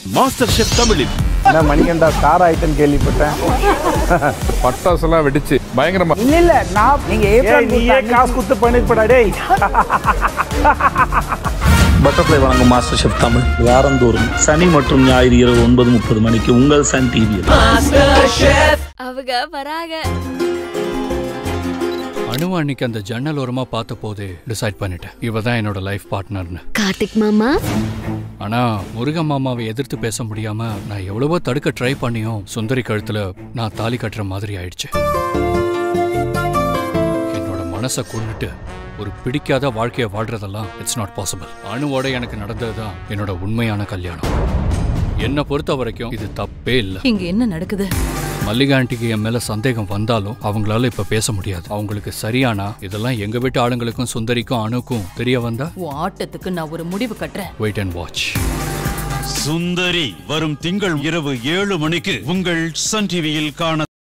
master chef தமிழில் என்ன மணிகண்டா star ஆயிட்டேன்னு கேள்விப்பட்டேன் பட்டாசெல்லாம் வெடிச்சு பயங்கரமா இல்ல இல்ல நான் நீங்க ஏப்ரல் நீயே காசு கொடுத்து பண்ணிருப்படா டேய் பட்டர்ஃப்ளை வழங்கும் மாஸ்டர் ஷெஃப் தமிழ் வாரந்தோறும் சனி மற்றும் ஞாயிறு இரவு ஒன்பது முப்பது மணிக்கு உங்கள் சன் டிவியில் அவங்க வராக அணு அன்னைக்கு அந்த ஜன்னல் ஓரமா பார்த்த போதே டிசைட் பண்ணிட்டேன் இவ தான் என்னோட லைஃப் பார்ட்னர்னு கார்த்திக் மாமா ஆனா முருகன் மாமாவை எதிர்த்து பேச முடியாம நான் எவ்வளவோ தடுக்க ட்ரை பண்ணியும் சுந்தரி கழுத்துல நான் தாலி கட்டுற மாதிரி ஆயிடுச்சு என்னோட மனசை கொண்டுட்டு ஒரு பிடிக்காத வாழ்க்கையை வாழ்றதெல்லாம் இட்ஸ் நாட் பாசிபிள் அணுவோட எனக்கு நடந்ததுதான் என்னோட உண்மையான கல்யாணம் என்னை பொறுத்த வரைக்கும் இது தப்பே இல்லை இங்க என்ன நடக்குது மல்லிகா ஆண்டிக்கு என் மேல சந்தேகம் வந்தாலும் அவங்களால இப்ப பேச முடியாது அவங்களுக்கு சரியானா இதெல்லாம் எங்க வீட்டு ஆளுங்களுக்கும் சுந்தரிக்கும் அணுக்கும் தெரிய வந்தா உன் ஆட்டத்துக்கு நான் ஒரு முடிவு கட்டுறேன் வெயிட் அண்ட் வாட்ச் சுந்தரி வரும் திங்கள் இரவு ஏழு மணிக்கு உங்கள் சன் டிவியில் காண